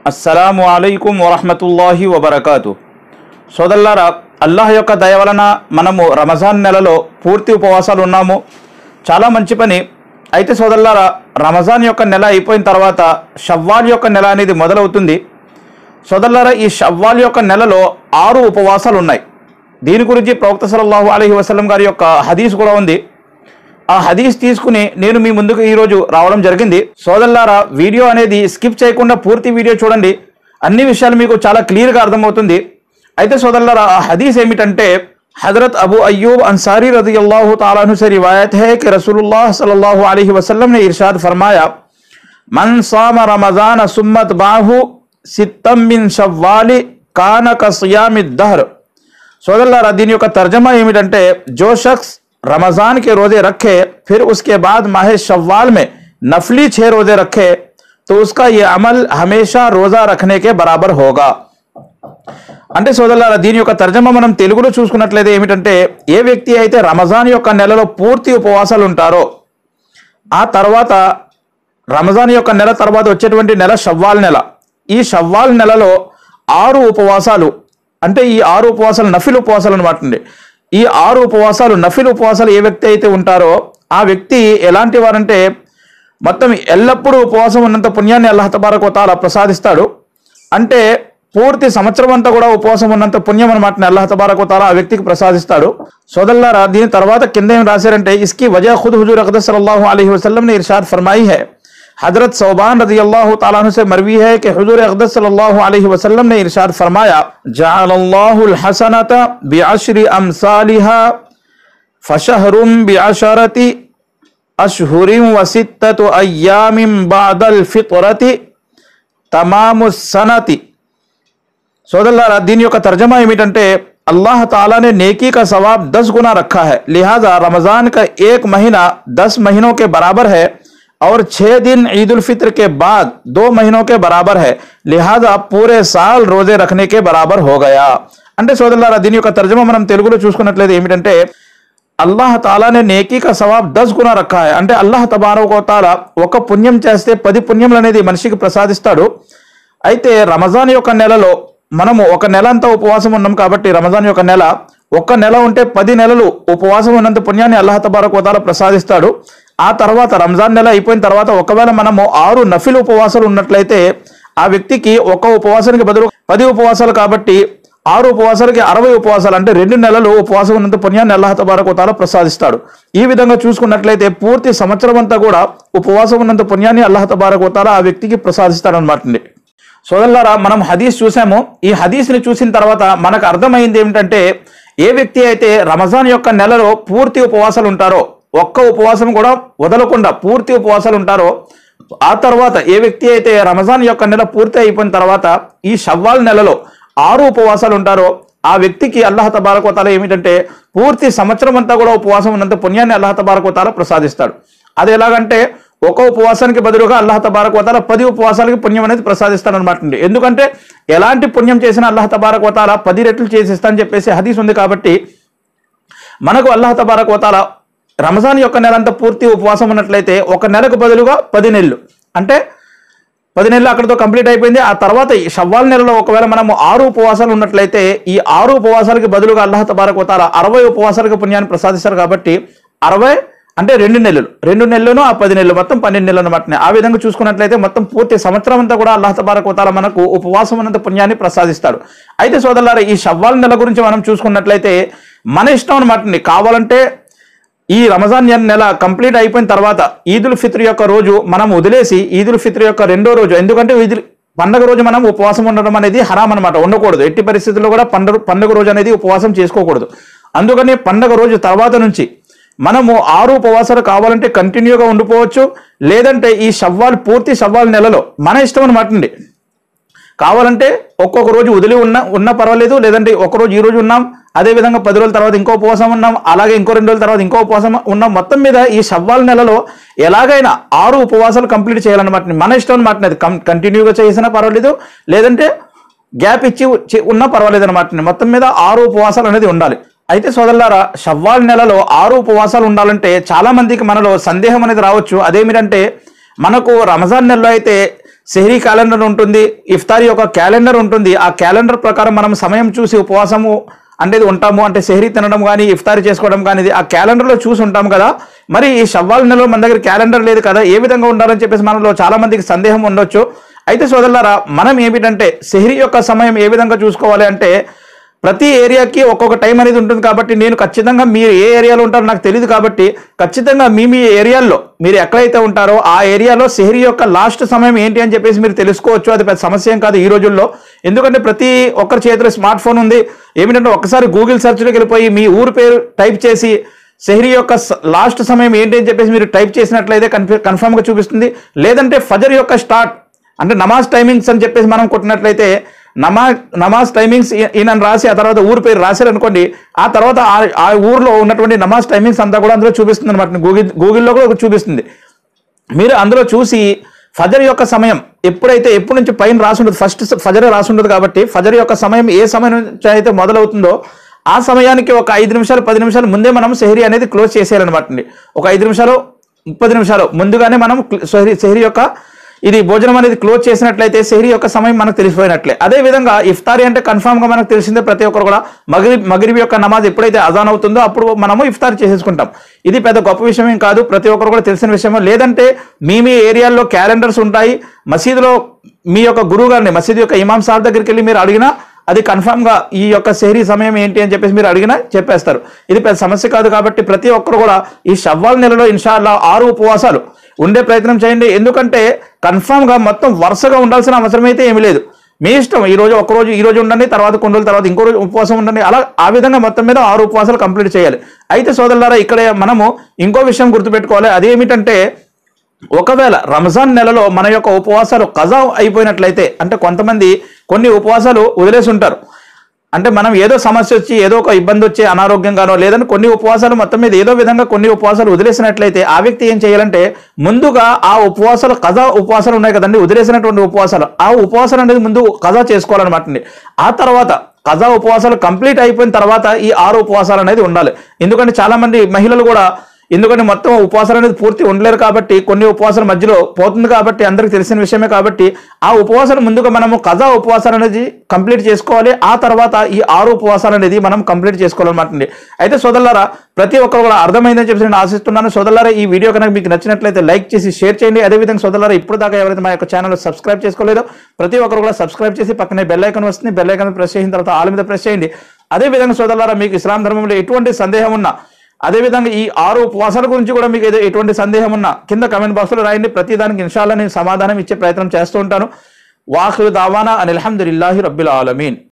అస్సలాము అలైకుం వరహమతుల్లాహి వబర్కాతు సోదల్లారా అల్లాహ్ యొక్క దయ వలన మనము రమజాన్ నెలలో పూర్తి ఉపవాసాలు ఉన్నాము చాలా మంచి పని అయితే సోదల్లారా రమజాన్ యొక్క నెల అయిపోయిన తర్వాత షవ్వాల్ యొక్క నెల అనేది మొదలవుతుంది సోదల్లారా ఈ షవ్వాల్ యొక్క నెలలో ఆరు ఉపవాసాలు ఉన్నాయి దీని గురించి ప్రవక్త సల్లల్లాహు అలైహి వసల్లం గారి యొక్క హదీస్ కూడా ఉంది ఆ హదీస్ తీసుకుని నేను మీ ముందుకు ఈరోజు రావడం జరిగింది సోదల్లారా వీడియో అనేది స్కిప్ చేయకుండా పూర్తి వీడియో చూడండి అన్ని విషయాలు మీకు చాలా క్లియర్గా అర్థమవుతుంది అయితే సోదల్లారా ఆ హదీస్ ఏమిటంటే హజరత్ అబూ అయ్యూబ్ अंसारी रजी अल्लाह ताला अन्हु से रिवायत है कि रसूलुल्लाह सल्लल्लाहु अलैहि वसल्लम ने इरशाद फरमाया मन साम रमजान सुम्मत बाहु सित्तम मिन शव्वाली कान का सियाम दहर సోదరులారా దీని యొక్క తర్జమా ఏమిటంటే జో షఖ్స్ रमजान के रोजे रखे फिर उसके बाद माह शव्वाल में नफली छह रोजे रखे तो उसका ये अमल हमेशा रोजा रखने के बराबर होगा అంటే సోదరులారా దీని యొక్క తర్జమా మనం తెలుగులో చూసుకున్నట్లయితే ఏమిటంటే ఏ వ్యక్తి అయితే రమజాన్ యొక్క నెలలో పూర్తి ఉపవాసాలు ఉంటారో ఆ తర్వాత రమజాన్ యొక్క నెల తర్వాత వచ్చేటువంటి నెల షవ్వాల్ నెల ఈ షవ్వాల్ నెలలో ఆరు ఉపవాసాలు అంటే ఈ ఆరు ఉపవాసాలు నఫిల్ ఉపవాసాలు అనమాట అండి ఈ ఆరు ఉపవాసాలు నఫిల్ ఉపవాసాలు ఏ వ్యక్తి అయితే ఉంటారో ఆ వ్యక్తి ఎలాంటి వారంటే మొత్తం ఎల్లప్పుడూ ఉపవాసం ఉన్నంత పుణ్యాన్ని అల్లాహ్ తబారక్ తాలా ప్రసాదిస్తాడు అంటే పూర్తి సంవత్సరం అంతా కూడా ఉపవాసం ఉన్నంత పుణ్యం అనమాట అల్లాహ్ తబారక్ తాలా ఆ వ్యక్తికి ప్రసాదిస్తాడు సోదల్లారా దీని తర్వాత కింద ఏం రాశారంటే ఇస్కి వజా ఖుద్ హుజూర్ అకదస్ సల్లల్లాహు అలైహి వసల్లం ने इरशाद फरमाई है हजरत सौबान रजी अल्लाह तआला अन्हु से मरवी है कि हुजूर अकदस सल्लल्लाहु अलैहि वसल्लम ने इरशाद फरमाया जअलल्लाहुल हसनत बिअशरि अमसालिहा फशहरुम बिअशरति अशहुरिम वसित्ततु अय्यामिम बादल फित्रति तमामु सनति सोदल्लारा దీని యొక్క తర్జమా ఏమిటంటే अल्लाह ताला ने नेकी का सवाब दस गुना रखा है लिहाजा रमजान का एक महीना दस महीनों के बराबर है और छह दिन ईद उल फित्र के बाद दो महीनों के बराबर है लिहाजा पूरे साल रोजे रखने के बराबर हो गया అంటే సోదరులారా దీని యొక్క తర్జమా మనం తెలుగులో చూసుకున్నట్లయితే ఏమిటంటే అల్లాహ్ తాలానే నేకీ కా సవాబ్ దస్ గునా రఖా హై అంటే అల్లాహ్ తబారకో తాలా ఒక పుణ్యం చేస్తే పది పుణ్యములు అనేది మనిషికి ప్రసాదిస్తాడు అయితే రమజాన్ యొక్క నెలలో మనము ఒక నెల అంతా ఉపవాసం ఉన్నాం కాబట్టి రమజాన్ యొక్క నెల ఒక్క నెల ఉంటే పది నెలలు ఉపవాసం ఉన్నంత పుణ్యాన్ని అల్లాహ్ తబారక్ వతాల ప్రసాదిస్తాడు ఆ తర్వాత రంజాన్ నెల అయిపోయిన తర్వాత ఒకవేళ మనము ఆరు నఫిల్ ఉపవాసాలు ఉన్నట్లయితే ఆ వ్యక్తికి ఒక ఉపవాసానికి బదులు పది ఉపవాసాలు కాబట్టి ఆరు ఉపవాసాలకి అరవై ఉపవాసాలు అంటే రెండు నెలలు ఉపవాసం ఉన్నంత పుణ్యాన్ని అల్లాహ్ తబారక్ వతాల ప్రసాదిస్తాడు ఈ విధంగా చూసుకున్నట్లయితే పూర్తి సంవత్సరం అంతా కూడా ఉపవాసం ఉన్నంత పుణ్యాన్ని అల్లాహ్ తబారక్ వతాల ఆ వ్యక్తికి ప్రసాదిస్తాడు అనమాట సోదరులారా మనం హదీస్ చూసాము ఈ హదీస్ని చూసిన తర్వాత మనకు అర్థమైంది ఏమిటంటే ఏ వ్యక్తి అయితే రమజాన్ యొక్క నెలలో పూర్తి ఉపవాసాలు ఉంటారో ఒక్క ఉపవాసం కూడా వదలకుండా పూర్తి ఉపవాసాలు ఉంటారో ఆ తర్వాత ఏ వ్యక్తి అయితే రమజాన్ యొక్క నెల పూర్తి అయిపోయిన తర్వాత ఈ షవ్వాల్ నెలలో ఆరు ఉపవాసాలు ఉంటారో ఆ వ్యక్తికి అల్లాహ్ తబారకోతాల ఏమిటంటే పూర్తి సంవత్సరం అంతా కూడా ఉపవాసం ఉన్నంత పుణ్యాన్ని అల్లాహ్ తబారకోతాల ప్రసాదిస్తాడు అది ఎలాగంటే ఒక ఉపవాసానికి బదులుగా అల్లాహ్ తబారక్ వతాల పది ఉపవాసాలకి పుణ్యం అనేది ప్రసాదిస్తాడు అనమాట అండి ఎందుకంటే ఎలాంటి పుణ్యం చేసినా అల్లాహ్ తబారక్ వతాల పది రెట్లు చేసిస్తా అని చెప్పేసి హదీస్ ఉంది కాబట్టి మనకు అల్లాహ్ తబారక్ వతాల రంజాన్ యొక్క నెల అంతా పూర్తి ఉపవాసం ఉన్నట్లయితే ఒక నెలకు బదులుగా పది నెలలు అంటే పది నెలలు అక్కడితో కంప్లీట్ అయిపోయింది ఆ తర్వాత ఈ షవ్వాల్ నెలలో ఒకవేళ మనము ఆరు ఉపవాసాలు ఉన్నట్లయితే ఈ ఆరు ఉపవాసాలకి బదులుగా అల్లాహ్ తబారక్ వతాల అరవై ఉపవాసాలకు పుణ్యాన్ని ప్రసాదిస్తారు కాబట్టి అరవై అంటే రెండు నెలలు రెండు నెలలను ఆ పది నెలలు మొత్తం పన్నెండు నెలలు అనమాట ఆ విధంగా చూసుకున్నట్లయితే మొత్తం పూర్తి సంవత్సరం అంతా కూడా అల్లాహ్ తబారక్ వతాల మనకు ఉపవాసం ఉన్నంత పుణ్యాన్ని ప్రసాదిస్తాడు అయితే సోదరులారా ఈ షవ్వాల్ నెల గురించి మనం చూసుకున్నట్లయితే మన ఇష్టం అనమాట కావాలంటే ఈ రంజాన్ నెల కంప్లీట్ అయిపోయిన తర్వాత ఈదుల్ ఫిత్ర్ యొక్క రోజు మనం వదిలేసి ఈదుల్ ఫిత్ర్ యొక్క రెండో రోజు ఎందుకంటే ఈదుల్ పండగ రోజు మనం ఉపవాసం ఉండడం అనేది హరాం అనమాట ఉండకూడదు ఎట్టి పరిస్థితుల్లో కూడా పండుగ పండుగ రోజు అనేది ఉపవాసం చేసుకోకూడదు అందుకని పండగ రోజు తర్వాత నుంచి మనము ఆరు ఉపవాసాలు కావాలంటే కంటిన్యూగా ఉండిపోవచ్చు లేదంటే ఈ షవ్వాల్ పూర్తి షవ్వాల్ నెలలో మన ఇష్టం అనమాట అండి కావాలంటే ఒక్కొక్క రోజు వదిలి ఉన్న ఉన్న పర్వాలేదు లేదంటే ఒక రోజు ఈ రోజు ఉన్నాం అదే విధంగా పది రోజుల తర్వాత ఇంకో ఉపవాసం ఉన్నాం అలాగే ఇంకో రెండు రోజుల తర్వాత ఇంకో ఉపవాసం ఉన్నాం మొత్తం మీద ఈ షవ్వాల్ నెలలో ఎలాగైనా ఆరు ఉపవాసాలు కంప్లీట్ చేయాలన్నమాట మన ఇష్టం అనమాట అది కంటిన్యూగా చేసినా పర్వాలేదు లేదంటే గ్యాప్ ఇచ్చి చే- ఉన్నా పర్వాలేదు అనమాట మొత్తం మీద ఆరు ఉపవాసాలు అనేది ఉండాలి అయితే సోదరులారా షవ్వాల్ నెలలో ఆరు ఉపవాసాలు ఉండాలంటే చాలా మందికి మనలో సందేహం అనేది రావచ్చు అదేమిటంటే మనకు రంజాన్ నెలలో అయితే సెహరీ క్యాలెండర్ ఉంటుంది ఇఫ్తారీ యొక్క క్యాలెండర్ ఉంటుంది ఆ క్యాలెండర్ ప్రకారం మనం సమయం చూసి ఉపవాసము అనేది ఉంటాము అంటే సెహరీ తినడం కానీ ఇఫ్తారీ చేసుకోవడం కానీ ఇది ఆ క్యాలెండర్లో చూసి ఉంటాం కదా మరి ఈ షవ్వాల్ నెలలో మన దగ్గర క్యాలెండర్ లేదు కదా ఏ విధంగా ఉండాలని చెప్పేసి మనలో చాలా మందికి సందేహం ఉండొచ్చు అయితే సోదరులారా మనం ఏమిటంటే సెహరీ యొక్క సమయం ఏ విధంగా చూసుకోవాలి అంటే ప్రతి ఏరియాకి ఒక్కొక్క టైం అనేది ఉంటుంది కాబట్టి నేను ఖచ్చితంగా మీరు ఏ ఏరియాలో ఉంటారో నాకు తెలియదు కాబట్టి ఖచ్చితంగా మీ మీ ఏరియాల్లో మీరు ఎక్కడైతే ఉంటారో ఆ ఏరియాలో సెహరీ యొక్క లాస్ట్ సమయం ఏంటి అని చెప్పేసి మీరు తెలుసుకోవచ్చు అది పెద్ద సమస్య ఏం కాదు ఈ రోజుల్లో ఎందుకంటే ప్రతి ఒక్కరి చేతిలో స్మార్ట్ ఫోన్ ఉంది ఏమిటంటే ఒక్కసారి గూగుల్ సెర్చ్లోకి వెళ్ళిపోయి మీ ఊరు పేరు టైప్ చేసి సెహరీ యొక్క స- లాస్ట్ సమయం ఏంటి అని చెప్పేసి మీరు టైప్ చేసినట్లయితే కన్ఫి కన్ఫర్మ్గా చూపిస్తుంది లేదంటే ఫజర్ యొక్క స్టార్ట్ అంటే నమాజ్ టైమింగ్స్ అని చెప్పేసి మనం కొట్టినట్లయితే నమాజ్ నమాజ్ టైమింగ్స్ ఈ- ఈయన రాసి ఆ తర్వాత ఊరు పేరు రాశారు అనుకోండి ఆ తర్వాత ఆ- ఆ ఊర్లో ఉన్నటువంటి నమాజ్ టైమింగ్స్ అంతా కూడా అందులో చూపిస్తుంది అనమాట గూగుల్ గూగుల్లో కూడా చూపిస్తుంది మీరు అందులో చూసి ఫజర్ యొక్క సమయం ఎప్పుడైతే ఎప్పటి నుంచి పైన రాసి ఉంటుంది ఫస్ట్ ఫజర్ రాసి ఉంటుంది కాబట్టి ఫజర్ యొక్క సమయం ఏ సమయం నుంచి అయితే మొదలవుతుందో ఆ సమయానికి ఒక ఐదు నిమిషాలు పది నిమిషాలు ముందే మనం సెహరీ అనేది క్లోజ్ చేసేయాలన్నమాట అండి ఒక ఐదు నిమిషాలు ముప్పది నిమిషాలు ముందుగానే మనం సెహరీ సెహరీ యొక్క ఇది భోజనం అనేది క్లోజ్ చేసినట్లయితే సెహరీ యొక్క సమయం మనకు తెలిసిపోయినట్లే అదే విధంగా ఇఫ్తారీ అంటే కన్ఫామ్ గా మనకు తెలిసిందే ప్రతి ఒక్కరు కూడా మగరి మగరిబి యొక్క నమాజ్ ఎప్పుడైతే అజాన్ అవుతుందో అప్పుడు మనము ఇఫ్తార్ చేసేసుకుంటాం ఇది పెద్ద గొప్ప విషయం ఏం కాదు ప్రతి ఒక్కరు కూడా తెలిసిన విషయమే లేదంటే మీ మీ ఏరియాల్లో క్యాలెండర్స్ ఉంటాయి మసీదులో మీ యొక్క గురువు గారిని మసీదు యొక్క ఇమాం సార్ దగ్గరికి వెళ్ళి మీరు అడిగినా అది కన్ఫామ్ గా ఈ యొక్క సెహరీ సమయం ఏంటి అని చెప్పేసి మీరు అడిగినా చెప్పేస్తారు ఇది పెద్ద సమస్య కాదు కాబట్టి ప్రతి ఒక్కరు కూడా ఈ షవ్వాల్ నెలలో ఇన్షాల్లా ఆరు ఉపవాసాలు ఉండే ప్రయత్నం చేయండి ఎందుకంటే కన్ఫామ్ గా మొత్తం వరుసగా ఉండాల్సిన అవసరం అయితే ఏమీ లేదు మీ ఇష్టం ఈ రోజు ఒక రోజు ఈ రోజు ఉండండి తర్వాత కొన్ని రోజుల తర్వాత ఇంకో రోజు ఉపవాసం ఉండండి అలా ఆ విధంగా మొత్తం మీద ఆరు ఉపవాసాలు కంప్లీట్ చేయాలి అయితే సోదరులారా ఇక్కడ మనము ఇంకో విషయం గుర్తుపెట్టుకోవాలి అదేమిటంటే ఒకవేళ రంజాన్ నెలలో మన యొక్క ఉపవాసాలు కజా అయిపోయినట్లయితే అంటే కొంతమంది కొన్ని ఉపవాసాలు వదిలేసి ఉంటారు అంటే మనం ఏదో సమస్య వచ్చి ఏదో ఒక ఇబ్బంది వచ్చి అనారోగ్యంగానో లేదంటే కొన్ని ఉపవాసాలు మొత్తం మీద ఏదో విధంగా కొన్ని ఉపవాసాలు వదిలేసినట్లయితే ఆ వ్యక్తి ఏం చేయాలంటే ముందుగా ఆ ఉపవాసాలు కథా ఉపవాసాలు ఉన్నాయి కదండి వదిలేసినటువంటి ఉపవాసాలు ఆ ఉపవాసాలు అనేది ముందు కథా చేసుకోవాలన్నమాట అండి ఆ తర్వాత కథా ఉపవాసాలు కంప్లీట్ అయిపోయిన తర్వాత ఈ ఆరు ఉపవాసాలు అనేది ఉండాలి ఎందుకంటే చాలా మంది మహిళలు కూడా ఎందుకంటే మొత్తం ఉపవాసాలు అనేది పూర్తి ఉండలేరు కాబట్టి కొన్ని ఉపవాసాల మధ్యలో పోతుంది కాబట్టి అందరికి తెలిసిన విషయమే కాబట్టి ఆ ఉపవాసాలు ముందుగా మనము కథా ఉపవాసాలు అనేది కంప్లీట్ చేసుకోవాలి ఆ తర్వాత ఈ ఆరు ఉపవాసాలు అనేది మనం కంప్లీట్ చేసుకోవాలన్నమాట అండి అయితే సోదరులారా ప్రతి ఒక్కరు కూడా అర్థమైందని చెప్పి నేను ఆశిస్తున్నాను సోదరులారా ఈ వీడియో కనుక మీకు నచ్చినట్లయితే లైక్ చేసి షేర్ చేయండి అదేవిధంగా సోదరులారా ఇప్పుడు దాకా ఎవరైతే మా యొక్క ఛానల్ సబ్స్క్రైబ్ చేసుకోలేదో ప్రతి ఒక్కరు కూడా సబ్స్క్రైబ్ చేసి పక్కనే బెల్ ఐకాన్ వస్తుంది బెల్ ఐకాన్ ప్రెస్ చేసిన తర్వాత ఆల్ మీద ప్రెస్ చేయండి అదేవిధంగా సోదరులారా మీకు ఇస్లాం ధర్మంలో ఎటువంటి సందేహం ఉన్నా అదేవిధంగా ఈ ఆరు ఉపవాసాల గురించి కూడా మీకు ఏదో ఎటువంటి సందేహం ఉన్నా కింద కమెంట్ బాక్స్లో రాయండి ప్రతి దానికి ఇన్షాల్లా నేను సమాధానం ఇచ్చే ప్రయత్నం చేస్తూ ఉంటాను వాహు దావానా అని అల్హమ్దుల్లాహి రబ్బిల్ ఆలమీన్